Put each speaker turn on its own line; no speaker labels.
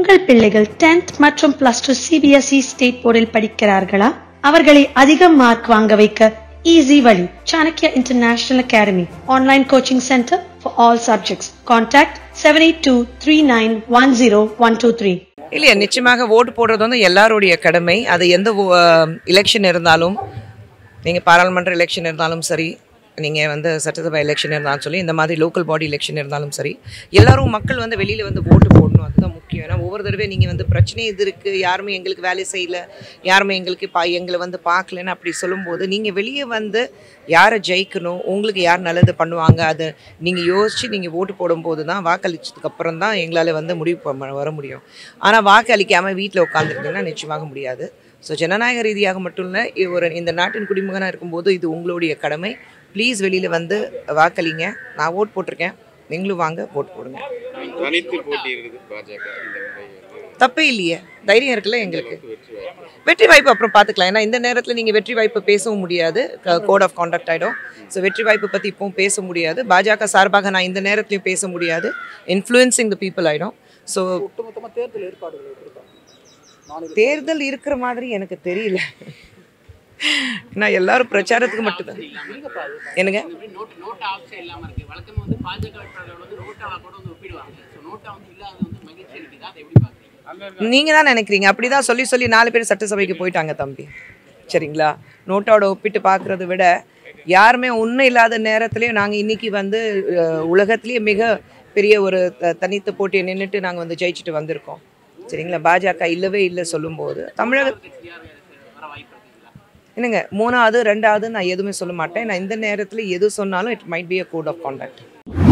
உங்கள் பிள்ளைகள் 10th மற்றும் பிளஸ் டூ சிபிஎஸ்இ ஸ்டேட் போர்டில் படிக்கிறார்களா அவர்களை அதிக மார்க் வாங்க வைக்க ஈஸி வழி Chanakya international academy online coaching centre for all subjects contact seven eight two three nine one zero one two three
இல்லையா நிச்சயமாக ஓட்டு போடுறது வந்து எல்லாருடைய கடமை அது எந்த எலெக்ஷன் இருந்தாலும் நீங்கள் பாராளுமன்ற எலெக்ஷன் இருந்தாலும் சரி நீங்கள் வந்து சட்டசபை எலெக்ஷன் இருந்தாலும் சொல்லி இந்த மாதிரி லோக்கல் பாடி எலெக்ஷன் இருந்தாலும் சரி எல்லாரும் மக்கள் வந்து வெளியில் வந்து ஓட்டு போடணும் அதுதான் முக்கியம் ஏன்னா ஒவ்வொரு தடவை நீங்கள் வந்து பிரச்சனை இது இருக்குது யாருமே எங்களுக்கு வேலை செய்யல யாருமே எங்களுக்கு பா எங்களை வந்து பார்க்கலன்னு அப்படி சொல்லும்போது நீங்கள் வெளியே வந்து யாரை ஜெயிக்கணும் உங்களுக்கு யார் நல்லது பண்ணுவாங்க அதை நீங்கள் யோசித்து நீங்கள் ஓட்டு போடும்போது தான் வாக்களிச்சதுக்கு அப்புறம் தான் எங்களால் வந்து முடிவு பண்ண- வர முடியும் ஆனால் வாக்கு அளிக்காமல் வீட்டில் உட்காந்துருந்தீங்கன்னா நிச்சயமாக முடியாது ஸோ ஜனநாயக ரீதியாக மட்டும் இல்லை ஒரு இந்த நாட்டின் குடிமகனாக இருக்கும்போது இது உங்களுடைய கடமை ப்ளீஸ் வெளியில் வந்து வாக்களிங்க நான் ஓட் போட்டிருக்கேன் நீங்களும் வாங்க ஓட் போடுங்க
தனித்து போட்டி இருக்குது பாஜக இந்த முறை வந்து
தப்பே இல்லையே தைரியம் இருக்குல்ல எங்களுக்கு
வெற்றி வாய்ப்பு
வெற்றி வாய்ப்பு அப்புறம் பார்த்துக்கலாம் ஏன்னா இந்த நேரத்தில் நீங்கள் வெற்றி வாய்ப்பு பேசவும் முடியாது கோட் ஆஃப் கான்டாக்ட் ஆகிடும் ஸோ வெற்றி வாய்ப்பு பற்றி இப்பவும் பேச முடியாது பாஜக சார்பாக நான் இந்த நேரத்துலையும் பேச முடியாது இன்ஃப்ளூயன்சிங் த பீப்புள் ஆகிடும் ஸோ
ஒட்டுமொத்தமாக தேர்தல் ஏற்பாடுகள் எப்படி இருக்காங்க மாநில
தேர்தல் இருக்கிற மாதிரி எனக்கு தெரியல நான் எல்லாரும் பிரச்சாரத்துக்கு மட்டும்தான் என்னங்க
நோட் நோட்டா ஆப்ஷன் இல்லாம இருக்கு வழக்கமா வந்து பாஜக வேட்பாளர்கள் வந்து நோட்டாவை கூட வந்து ஒப்பிடுவாங்க ஸோ நோட்டா வந்து இல்லாத வந்து மகிழ்ச்சி அளிக்குது அதை எப்படி பாக்குறீங்க
நீங்க தான் நினைக்கிறீங்க அப்படிதான் சொல்லி சொல்லி நாலு பேர் சட்டசபைக்கு போயிட்டாங்க தம்பி சரிங்களா நோட்டோட ஒப்பிட்டு பார்க்கறத விட யாருமே உண்மை இல்லாத நேரத்திலேயே நாங்கள் இன்னைக்கு வந்து அஹ், உலகத்திலேயே மிக பெரிய ஒரு த- தனித்த போட்டியை நின்றுட்டு நாங்கள் வந்து ஜெயிச்சுட்டு வந்திருக்கோம் சரிங்களா பாஜக இல்லவே இல்லை சொல்லும்போது தமிழக
வர வாய்ப்பு இருக்குங்களா
என்னங்க மூணாவது ரெண்டாவது நான் எதுவுமே சொல்ல மாட்டேன் நான் இந்த நேரத்தில் எது சொன்னாலும் it might be a code of contact